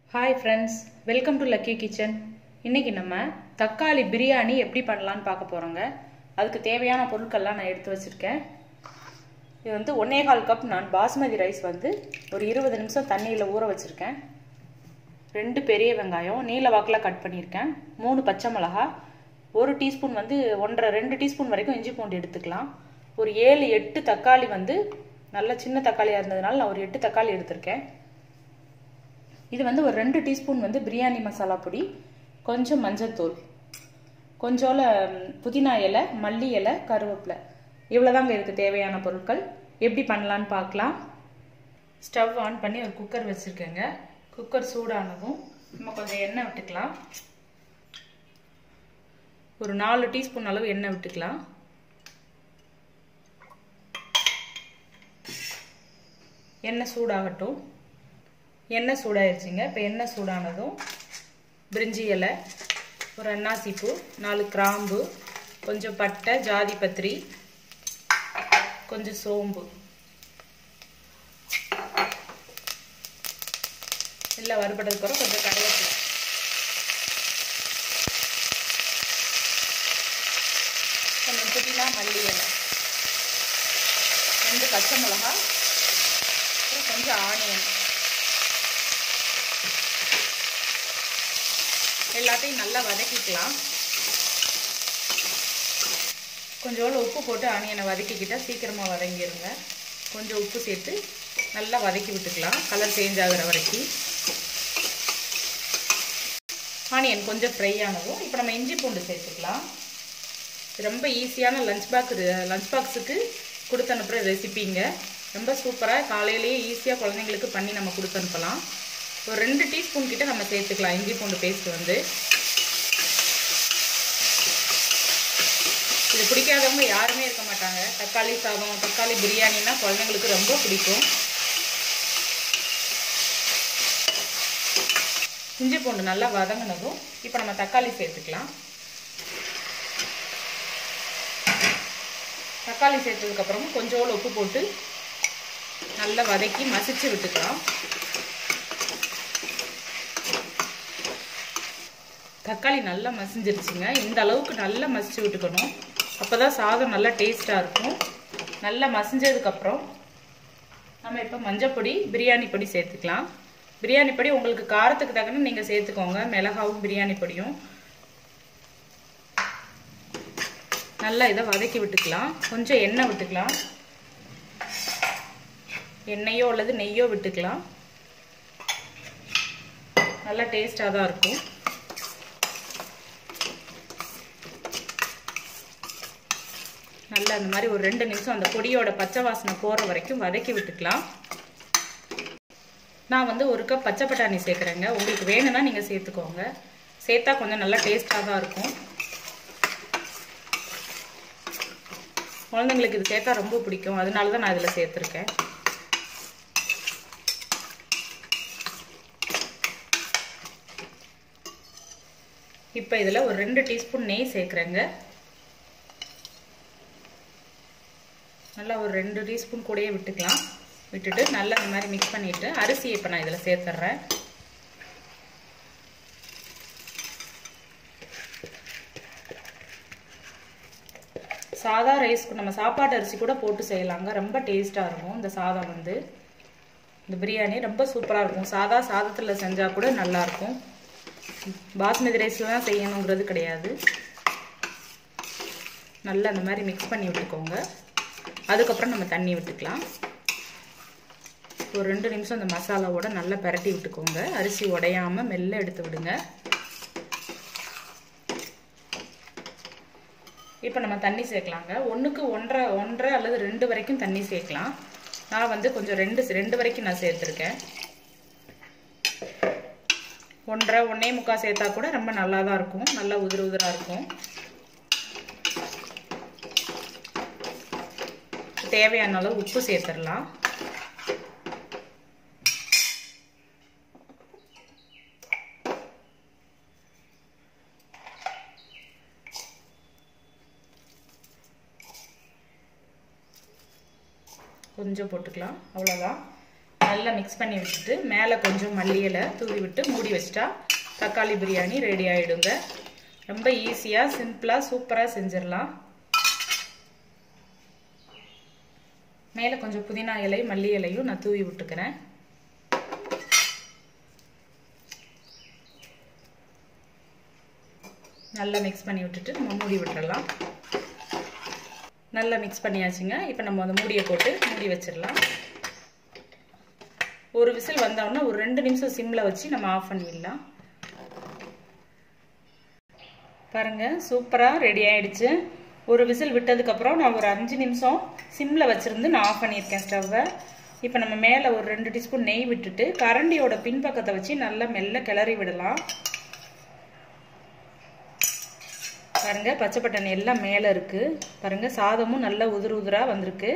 hi friends welcome to Lucky Kitchen இன்னைக்கு நம்ம தக்காளி பிரியாணி எப்படி பண்ணலான்னு பார்க்க போகிறோங்க அதுக்கு தேவையான பொருட்கள்லாம் நான் எடுத்து வச்சுருக்கேன் இது வந்து ஒன்னே கால் கப் நான் பாஸ்மதி ரைஸ் வந்து ஒரு இருபது நிமிஷம் தண்ணியில் ஊற வச்சுருக்கேன் ரெண்டு பெரிய வெங்காயம் நீல வாக்கில் கட் பண்ணியிருக்கேன் மூணு பச்சை மிளகா ஒரு டீஸ்பூன் வந்து ஒன்றரை ரெண்டு டீஸ்பூன் வரைக்கும் இஞ்சி பூண்டு எடுத்துக்கலாம் ஒரு ஏழு எட்டு தக்காளி வந்து நல்ல சின்ன தக்காளியாக இருந்ததுனால நான் ஒரு எட்டு தக்காளி எடுத்திருக்கேன் இது வந்து ஒரு ரெண்டு டீஸ்பூன் வந்து பிரியாணி மசாலா பொடி கொஞ்சம் மஞ்சத்தூள் கொஞ்சோல புதினா இலை மல்லி இலை கருவேப்பிலை இவ்வளோதாங்க இதுக்கு தேவையான பொருட்கள் எப்படி பண்ணலான்னு பார்க்கலாம் ஸ்டவ் ஆன் பண்ணி ஒரு குக்கர் வச்சுருக்கேங்க குக்கர் சூடானதும் நம்ம கொஞ்சம் எண்ணெய் விட்டுக்கலாம் ஒரு நாலு டீஸ்பூன் அளவு எண்ணெய் விட்டுக்கலாம் எண்ணெய் சூடாகட்டும் எண்ணெய் சூடாயிருச்சுங்க இப்போ எண்ணெய் சூடானதும் பிரிஞ்சி இலை ஒரு அன்னாசிப்பூ நாலு கிராம்பு கொஞ்சம் பட்டை ஜாதி பத்திரி கொஞ்சம் சோம்பு எல்லாம் வறுபட்டதுக்கப்புறம் கொஞ்சம் கருவேப்பிலை கொஞ்சம் புதினா மல்லி இலை ரெண்டு பச்சை மிளகா அப்புறம் கொஞ்சம் ஆனியன் எல்லாத்தையும் நல்லா வதக்கிக்கலாம் கொஞ்சோண்டு உப்பு போட்டு ஆனியனை வதக்கிக்கிட்டால் சீக்கிரமாக வதங்கிடுங்க கொஞ்சம் உப்பு சேர்த்து நல்லா வதக்கி விட்டுக்கலாம் கலர் சேஞ்ச் ஆகிற வரைக்கும் ஆனியன் கொஞ்சம் ஃப்ரை ஆனதும் இப்போ நம்ம இஞ்சி பூண்டு சேர்த்துக்கலாம் ரொம்ப ஈஸியான லஞ்ச் பேக் லஞ்ச் பாக்ஸுக்கு கொடுத்து அனுப்புகிற ரெசிபிங்க ரொம்ப சூப்பராக காலையிலேயே ஈஸியாக குழந்தைங்களுக்கு பண்ணி நம்ம கொடுத்து அனுப்பலாம் ஒரு ரெண்டு டீஸ்பூன் கிட்ட நம்ம சேர்த்துக்கலாம் இஞ்சி பூண்டு பேஸ்ட் வந்து இது பிடிக்காதவங்க யாருமே இருக்க மாட்டாங்க தக்காளி சாதம் தக்காளி பிரியாணின்னா குழந்தைங்களுக்கு ரொம்ப பிடிக்கும் இஞ்சி பூண்டு நல்லா வதங்கினதும் இப்போ நம்ம தக்காளி சேர்த்துக்கலாம் தக்காளி சேர்த்ததுக்கப்புறமும் கொஞ்சோண்டு உப்பு போட்டு நல்லா வதக்கி மசிச்சு விட்டுக்கலாம் தக்காளி நல்லா மசிஞ்சிருச்சுங்க இந்த அளவுக்கு நல்லா மசிச்சு விட்டுக்கணும் அப்போ தான் சாதம் நல்லா டேஸ்ட்டாக இருக்கும் நல்லா மசிஞ்சதுக்கப்புறம் நம்ம இப்போ மஞ்சப்பொடி பிரியாணி பொடி சேர்த்துக்கலாம் பிரியாணி பொடி உங்களுக்கு காரத்துக்கு தக்கன நீங்கள் சேர்த்துக்கோங்க மிளகாவும் பிரியாணி பொடியும் நல்லா இதை வதக்கி விட்டுக்கலாம் கொஞ்சம் எண்ணெய் விட்டுக்கலாம் எண்ணெயோ அல்லது நெய்யோ விட்டுக்கலாம் நல்லா டேஸ்டாக தான் இருக்கும் நல்லா அந்த மாதிரி ஒரு ரெண்டு நிமிஷம் அந்த பொடியோட பச்சை வாசனை போகிற வரைக்கும் வதக்கி விட்டுக்கலாம் நான் வந்து ஒரு கப் பச்சை பட்டாணி சேர்க்குறேங்க உங்களுக்கு வேணும்னா நீங்கள் சேர்த்துக்கோங்க சேர்த்தா கொஞ்சம் நல்லா டேஸ்ட்டாக தான் இருக்கும் குழந்தைங்களுக்கு இது சேர்த்தா ரொம்ப பிடிக்கும் அதனால தான் நான் இதில் சேர்த்துருக்கேன் இப்போ இதில் ஒரு ரெண்டு டீஸ்பூன் நெய் சேர்க்குறேங்க நல்லா ஒரு ரெண்டு டீஸ்பூன் கூடயே விட்டுக்கலாம் விட்டுட்டு நல்லா இந்த மாதிரி மிக்ஸ் பண்ணிவிட்டு அரிசியை இப்போ நான் இதில் சேர்த்துட்றேன் சாதா ரைஸ்க்கு நம்ம சாப்பாட்டு அரிசி கூட போட்டு செய்யலாங்க ரொம்ப டேஸ்ட்டாக இருக்கும் இந்த சாதம் வந்து இந்த பிரியாணி ரொம்ப சூப்பராக இருக்கும் சாதா சாதத்தில் செஞ்சால் கூட நல்லாயிருக்கும் பாஸ்மதி ரைஸில் தான் செய்யணுங்கிறது கிடையாது நல்லா அந்த மாதிரி மிக்ஸ் பண்ணி விட்டுக்கோங்க அதுக்கப்புறம் நம்ம தண்ணி விட்டுக்கலாம் ஒரு ரெண்டு நிமிஷம் அந்த மசாலாவோட நல்லா பரட்டி விட்டுக்கோங்க அரிசி உடையாமல் மெல்ல எடுத்து விடுங்க இப்போ நம்ம தண்ணி சேர்க்கலாங்க ஒன்றுக்கு ஒன்றரை ஒன்றரை அல்லது ரெண்டு வரைக்கும் தண்ணி சேர்க்கலாம் நான் வந்து கொஞ்சம் ரெண்டு ரெண்டு வரைக்கும் நான் சேர்த்துருக்கேன் ஒன்றரை ஒன்றே முக்கால் சேர்த்தா கூட ரொம்ப நல்லா தான் இருக்கும் நல்லா உதிர உதிராக இருக்கும் தேவையான அளவு உப்பு சேர்த்துடலாம் கொஞ்சம் போட்டுக்கலாம் அவ்வளோதான் நல்லா மிக்ஸ் பண்ணி வச்சுட்டு மேலே கொஞ்சம் மல்லி இலை தூவி விட்டு மூடி வச்சிட்டா தக்காளி பிரியாணி ரெடி ஆகிடுங்க ரொம்ப ஈஸியாக சிம்பிளாக சூப்பராக செஞ்சிடலாம் மேலே கொஞ்சம் புதினா இலை மல்லி இலையும் நான் தூவி விட்டுக்கிறேன் நல்லா மிக்ஸ் பண்ணி விட்டுட்டு நம்ம மூடி விட்டுறலாம் நல்லா மிக்ஸ் பண்ணியாச்சுங்க இப்போ நம்ம அந்த மூடியை போட்டு மூடி வச்சிடலாம் ஒரு விசில் வந்தோடனே ஒரு ரெண்டு நிமிஷம் சிம்மில் வச்சு நம்ம ஆஃப் பண்ணிடலாம் பாருங்க சூப்பராக ரெடி ஆயிடுச்சு ஒரு விசில் விட்டதுக்கப்புறம் நான் ஒரு அஞ்சு நிமிஷம் சிம்மில் வச்சுருந்து நான் ஆஃப் பண்ணியிருக்கேன் ஸ்டவ்வை இப்போ நம்ம மேலே ஒரு ரெண்டு டீஸ்பூன் நெய் விட்டுட்டு கரண்டியோட பின்பக்கத்தை வச்சு நல்லா மெல்ல கிளறி விடலாம் பாருங்க பச்சை பட்டாணி எல்லாம் மேலே இருக்கு பாருங்க சாதமும் நல்லா உதிர் உதிராக வந்திருக்கு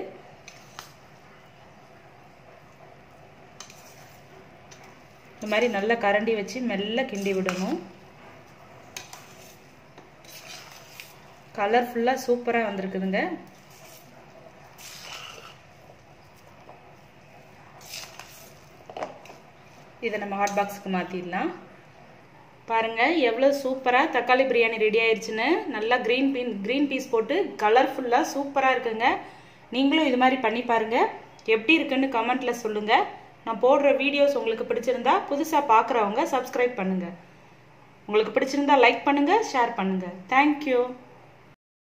இந்த மாதிரி நல்லா கரண்டி வச்சு மெல்ல கிண்டி விடணும் கலர்ஃபுல்லாக சூப்பராக வந்திருக்குதுங்க இதை நம்ம ஹாட் பாக்ஸுக்கு மாற்றிடலாம் பாருங்கள் எவ்வளோ சூப்பராக தக்காளி பிரியாணி ரெடி ஆயிடுச்சுன்னு நல்லா க்ரீன் பீன் க்ரீன் பீஸ் போட்டு கலர்ஃபுல்லாக சூப்பராக இருக்குங்க நீங்களும் இது மாதிரி பண்ணி பாருங்கள் எப்படி இருக்குன்னு கமெண்ட்டில் சொல்லுங்கள் நான் போடுற வீடியோஸ் உங்களுக்கு பிடிச்சிருந்தா புதுசாக பார்க்குறவங்க சப்ஸ்கிரைப் பண்ணுங்கள் உங்களுக்கு பிடிச்சிருந்தா லைக் பண்ணுங்கள் ஷேர் பண்ணுங்கள் தேங்க்யூ